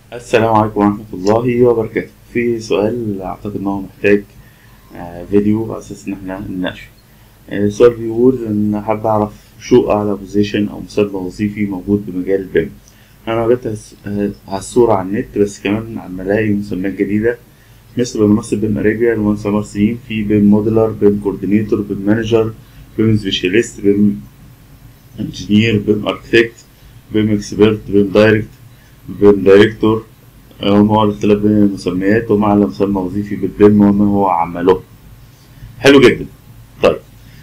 السلام عليكم ورحمة الله وبركاته في سؤال أعتقد إن هو محتاج آه، فيديو على أساس إن إحنا نناقشه آه، السؤال بيقول إن حابب أعرف شو أعلى بوزيشن أو مسمى وظيفي موجود بمجال البيم أنا وجدت هس- آه، على الصورة على النت بس كمان عم ألاقي مسميات جديدة مثل بمنصة بيم أريبيا المهندس سمر سنين في بيم موديلر بيم كوردينيتور بيم مانجر بيم سبيشاليست بيم انجينير بيم اركتكت بيم اكسبرت بيم دايركت بيم دايركتور هم هو الاختلاف بين المسميات وما على مسمى وظيفي بالبيم وما هو عمله حلو جدا طيب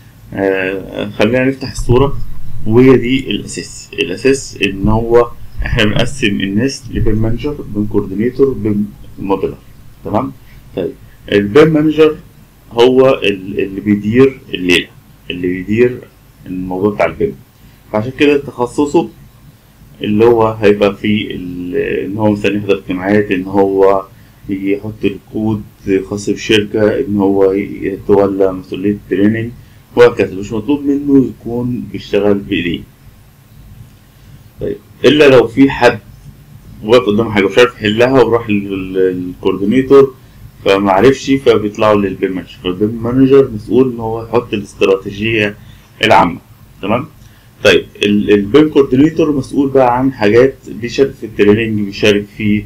آه خلينا نفتح الصورة وهي دي الأساس الأساس إن هو إحنا بنقسم الناس لبيم مانجر بيم كوردينيتور بيم موديلر تمام طيب البيم مانجر هو ال- اللي بيدير الليلة اللي بيدير الموضوع بتاع البيم فعشان كده تخصصه اللي هو هيبقى في ال- ان هو مثلا يحضر اجتماعات ان هو يحط الكود خاص بالشركة ان هو يتولى مسؤولية التريننج وهكذا مش مطلوب منه يكون بيشتغل بإيديه طيب إلا لو في حد واقف قدامه حاجة مش عارف يحلها وراح للكوردينيتور فمعرفش فبيطلعوا للبيم مانجر فالبيم مانجر مسؤول ان هو يحط الاستراتيجية العامة تمام طيب ال- البيم كوردينيتور مسؤول بقى عن حاجات بيشارك في التريننج بيشارك في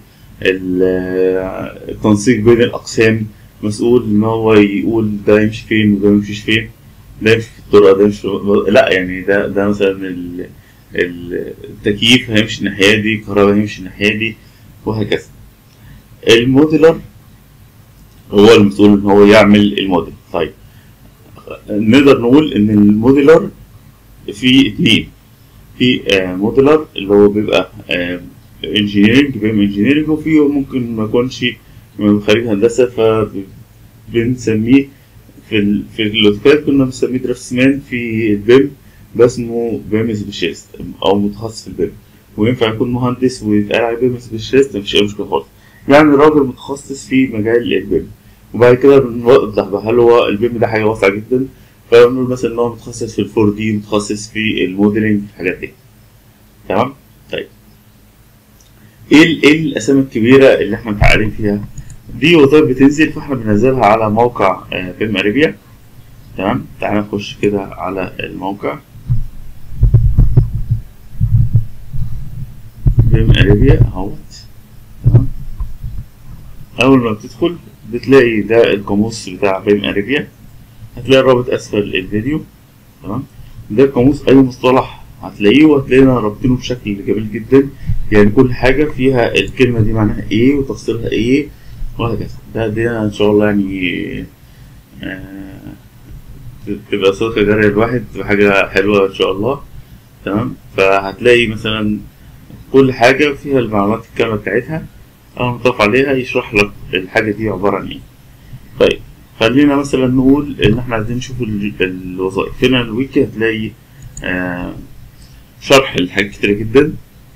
ال- التنسيق بين الأقسام مسؤول إن هو يقول ده يمشي فين وده يمشيش فين ده يمشي في الطرقة ده يمشي في... لا يعني ده ده مثلا ال- ال- التكييف هيمشي الناحية دي الكهرباء هيمشي الناحية دي وهكذا الموديلر هو المسؤول إن هو يعمل الموديل طيب نقدر نقول إن الموديلر في اتنين في موديلر اللي هو بيبقى انجينيرنج بيم انجينيرنج وفي ممكن ما يكونش من خريج هندسه فبنسميه في ال... في الاوتوكاد كنا بنسميه درافtsman في البيم ده اسمه بيم سبيشاليست او متخصص في البيم وينفع يكون مهندس ويتقال عليه بيم سبيشاليست مفيش اي مشكله خالص يعني راجل متخصص في مجال البيم وبعد كده بنوضح بقى هل هو البيم ده حاجه واسعه جدا فبنقول مثلا ان هو متخصص في الفور دي متخصص في الموديلنج في الحاجات دي تمام طيب ايه ال- ايه الاسامي الكبيره اللي احنا متعقدين فيها دي وظائف بتنزل فاحنا بننزلها على موقع آه، بيم اريبيا تمام تعالى نخش كده على الموقع بيم اريبيا اهوت تمام اول ما بتدخل بتلاقي ده القاموس بتاع بيم اريبيا هتلاقي الرابط اسفل الفيديو تمام ده قاموس اي مصطلح هتلاقيه وهتلاقينا رابطينه بشكل جميل جدا يعني كل حاجه فيها الكلمه دي معناها ايه وتفسيرها ايه وهكذا ده دي ان شاء الله يعني آه، تبقى صدقه جاريه الواحد تبقى حاجه حلوه ان شاء الله تمام فهتلاقي مثلا كل حاجه فيها المعلومات الكامله بتاعتها اول ما تقف عليها يشرح لك الحاجه دي عباره عن ايه طيب خلينا مثلا نقول ان احنا عايزين نشوف ال- الوظائف هنا الويكي هتلاقي آه شرح لحاجات كتيرة جدا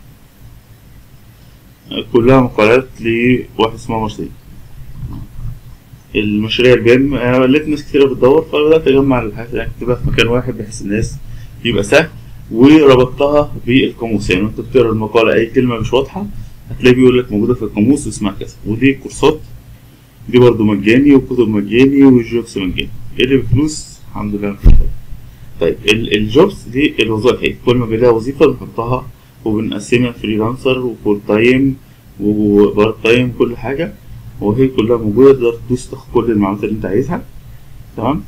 آه، كلها مقالات لواحد اسمه مرسي المشاريع البيم انا لقيت ناس كتيرة بتدور فبدأت اجمع الحاجات اللي اكتبها في مكان واحد بحيث الناس يبقى سهل وربطتها بالقاموس يعني انت بتقرا المقالة اي كلمة مش واضحة هتلاقي بيقول لك موجودة في القاموس واسمها كذا ودي كورسات دي برضه مجاني وكتب مجاني والجوبس مجاني ايه اللي بفلوس الحمد لله مفيش حاجة. طيب ال- الجوبس دي الوظائف ايه كل ما بنلاقي وظيفة بنحطها وبنقسمها فريلانسر وفول تايم وبارت تايم كل حاجة وهي كلها موجودة تقدر تدوس تاخد كل المعلومات اللي انت عايزها تمام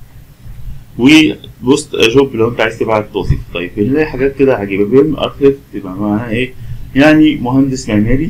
وبوست جوب لو انت عايز تبعت وظيفة طيب بنلاقي حاجات كده عجيبة بيم اركتكت يبقى معناها ايه يعني مهندس معماري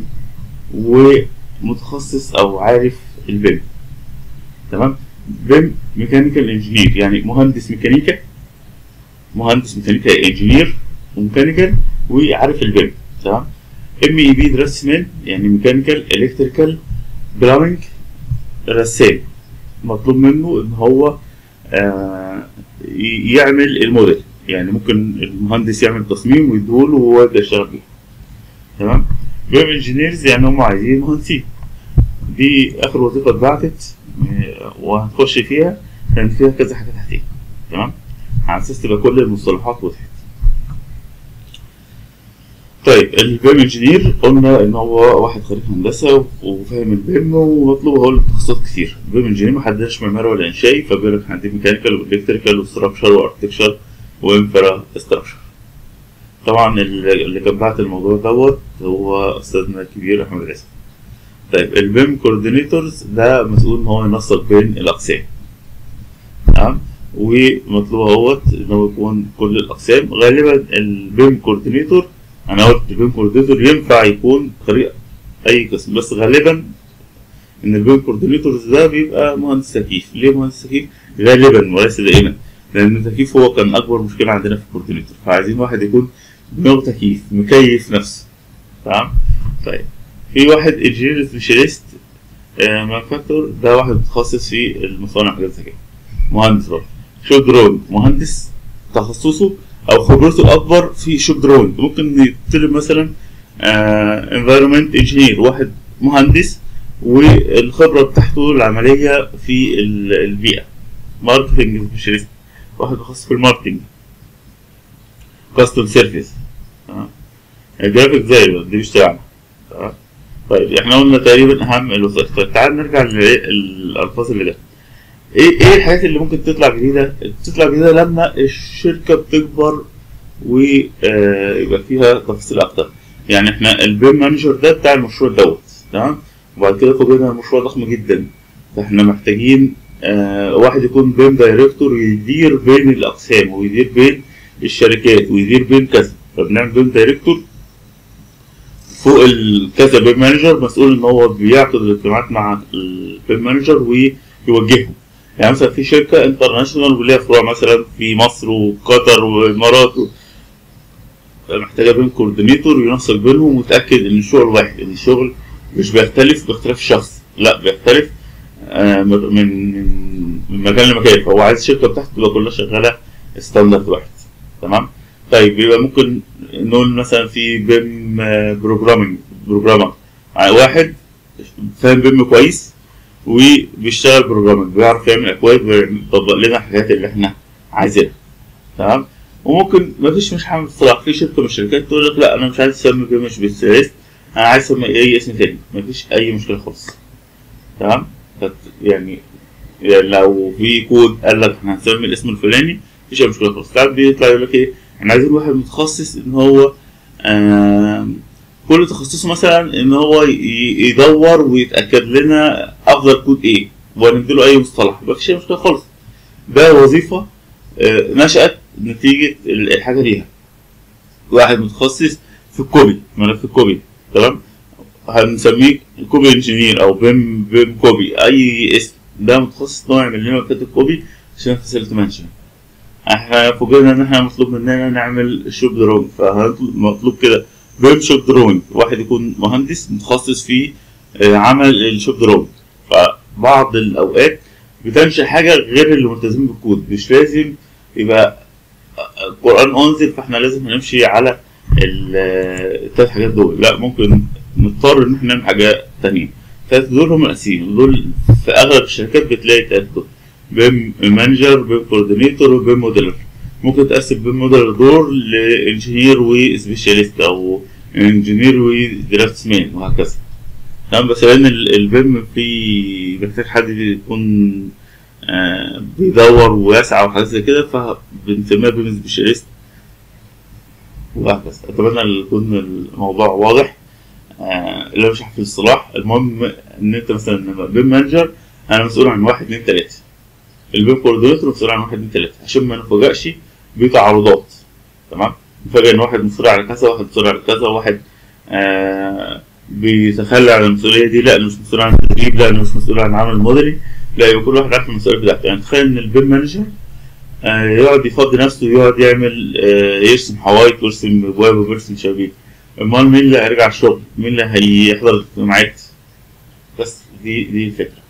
ومتخصص او عارف البيم تمام بيم ميكانيكال انجينير يعني مهندس ميكانيكا مهندس ميكانيكا انجينير وميكانيكال وعارف البيم تمام ام اي بي دراسمان يعني ميكانيكال الكتريكال بلامنج رسام مطلوب منه ان هو آه ي- يعمل الموديل يعني ممكن المهندس يعمل تصميم ويديهوله وهو يبدا يشتغل بيه تمام بيم انجينيرز يعني هم عايزين مهندسين دي اخر وظيفه اتبعتت آه، وهنخش فيها كان فيها كذا حاجه تحتيها تمام على اساس تبقى كل المصطلحات وضحت طيب البيم انجينير قلنا ان هو واحد خريج هندسه وفاهم البيم ومطلوب هو له تخصصات كتير البيم انجينير ما حددش معماري ولا انشائي فبيقول لك عندي ميكانيكال والكتريكال وستراكشر واركتكشر وانفرا ستراكشر طبعا اللي كان بعت الموضوع دوت هو استاذنا الكبير احمد عيسى طيب البيم كوردينيتورز ده مسؤول ان هو ينسق بين الاقسام تمام ومطلوب اهوت ان هو يكون كل الاقسام غالبا البيم كوردينيتور انا قلت البيم كوردينيتور ينفع يكون خريج اي قسم بس غالبا ان البيم كوردينيتورز ده بيبقى مهندس تكييف ليه مهندس تكييف غالبا وليس دائما لان التكييف هو كان اكبر مشكله عندنا في الكوردينيتور فعايزين واحد يكون دماغه تكييف مكيف نفسه تمام طيب في واحد انجينير سبيشاليست مانفاكتور ده واحد متخصص في المصانع حاجات زي كده مهندس برضه شوب درون مهندس تخصصه او خبرته الاكبر في شوب درون ممكن يطلب مثلا انفايرمنت انجينير واحد مهندس والخبره بتاعته العمليه في البيئه ماركتنج سبيشاليست واحد متخصص في الماركتنج كاستم سيرفيس تمام الجرافيك ديزاينر دي بيشتغل تمام طيب احنا قلنا تقريبا اهم الوظائف طيب تعال نرجع للالفاظ اللي جت ايه ايه الحاجات اللي ممكن تطلع جديده؟ تطلع جديده لما الشركه بتكبر ويبقى فيها تفاصيل اكتر يعني احنا البيم مانجر ده بتاع المشروع دوت تمام وبعد كده فوجئنا المشروع ضخم جدا فاحنا محتاجين آه واحد يكون بيم دايركتور يدير بين الاقسام ويدير بين الشركات ويدير بين كذا فبنعمل بيم دايركتور فوق كذا بيم مانجر مسؤول ان هو بيعقد الاجتماعات مع البيم مانجر ويوجههم يعني مثلا في شركه انترناشونال وليها فروع مثلا في مصر وقطر والامارات و... محتاجه بين كوردينيتور ينسق بينهم ويتاكد ان الشغل واحد ان الشغل مش بيختلف باختلاف الشخص لا بيختلف آه من من مكان لمكان فهو عايز الشركه بتاعته تبقى كلها شغاله ستاندرد واحد تمام طيب يبقى ممكن نقول مثلا في بيم بروجرامينج بروجرامر واحد فاهم بيم كويس وبيشتغل بروجرامنج بيعرف يعمل اكواد ويطبق لنا الحاجات اللي احنا عايزينها تمام وممكن مفيش مش حامل اصطلاح في شركه من الشركات تقول لك لا انا مش عايز اسمي بيم مش بيسيست انا عايز اسمي اي اسم تاني مفيش اي مشكله خالص تمام يعني يعني لو في كود قال لك احنا هنسمي الاسم الفلاني مفيش اي مشكله خالص ساعات بيطلع يقول لك ايه احنا عايزين واحد متخصص ان هو كل تخصصه مثلا ان هو يدور ويتاكد لنا افضل كود ايه ونديله اي مصطلح مفيش اي مشكله خالص ده وظيفه نشات نتيجه الحاجه ديها واحد متخصص في الكوبي ملف الكوبي تمام هنسميه كوبي انجينير او بيم بيم كوبي اي اسم ده متخصص ان هو يعمل لنا ملفات الكوبي عشان فاسيلتي مانجمنت احنا فوجئنا ان احنا مطلوب مننا نعمل شوب دروينج فمطلوب كده بيم شوب دروينج واحد يكون مهندس متخصص في عمل الشوب دروينج فبعض الاوقات بتنشئ حاجه غير اللي ملتزمين بالكود مش لازم يبقى القران انزل فاحنا لازم نمشي على الثلاث حاجات دول لا ممكن نضطر ان احنا نعمل حاجات تانية الثلاث دول هم الاساسيين دول في اغلب الشركات بتلاقي الثلاث دول بيم مانجر بيم كوردينيتور وبيم موديلر ممكن تقسم بيم موديلر دور لانجينير وسبيشاليست او انجينير ودرافتسمان وهكذا تمام بس لان البيم فيه محتاج حد يكون آه بيدور ويسعى وحاجات زي كده فبنسميها بيم سبيشاليست وهكذا اتمنى يكون الموضوع واضح آه اللي مش في الصلاح المهم ان انت مثلا بيم مانجر انا مسؤول عن واحد اتنين تلاته البيم كوردينيتور مسؤول عن واحد اتنين تلاته عشان ما نفاجئش بتعارضات تمام نفاجئ ان واحد مسؤول على كذا واحد مسؤول على كذا واحد آه بيتخلى عن المسؤوليه دي لا انا مش مسؤول عن التدريب لا انا مش مسؤول عن عمل الموديلي لا يبقى كل واحد عارف المسؤوليه بتاعته يعني تخيل ان البيم مانجر آه يقعد يفضي نفسه ويقعد يعمل آه يرسم حوايط ويرسم ابواب ويرسم شبابيك امال مين اللي هيرجع الشغل؟ مين اللي هيحضر الاجتماعات؟ بس دي دي الفكره